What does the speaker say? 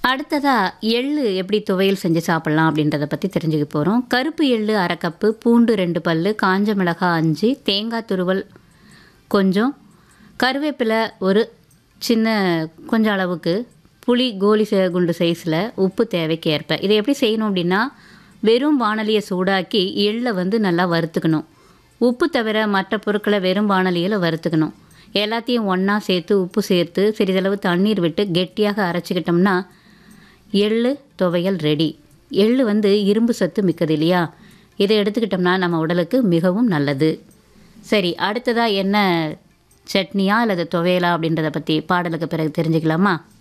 அடுத்ததா எள்ளு எப்படி துவையல் செஞ்சு சாப்பிட்லாம் அப்படின்றத பற்றி தெரிஞ்சுக்க போகிறோம் கருப்பு எள்ளு அரை கப்பு பூண்டு ரெண்டு பல்லு காஞ்ச மிளகாய் அஞ்சு தேங்காய் துருவல் கொஞ்சம் கருவேப்பிலை ஒரு சின்ன கொஞ்சம் அளவுக்கு புளி கோலி சே- குண்டு சைஸில் உப்பு தேவைக்கு ஏற்ப இதை எப்படி செய்யணும் அப்படின்னா வெறும் வானலியை சூடாக்கி எள்ளை வந்து நல்லா வறுத்துக்கணும் உப்பு தவிர மற்ற பொருட்களை வெறும் வானலியில் வறுத்துக்கணும் எல்லாத்தையும் ஒன்றா சேர்த்து உப்பு சேர்த்து சிறிதளவு தண்ணீர் விட்டு கெட்டியாக அரைச்சிக்கிட்டோம்னா எள்ளு துவையல் ரெடி எள்ளு வந்து இரும்பு சத்து மிக்கது இல்லையா இதை எடுத்துக்கிட்டோம்னா நம்ம உடலுக்கு மிகவும் நல்லது சரி அடுத்ததாக என்ன சட்னியா அல்லது துவையலா அப்படின்றத பற்றி பாடலுக்கு பிறகு தெரிஞ்சுக்கலாமா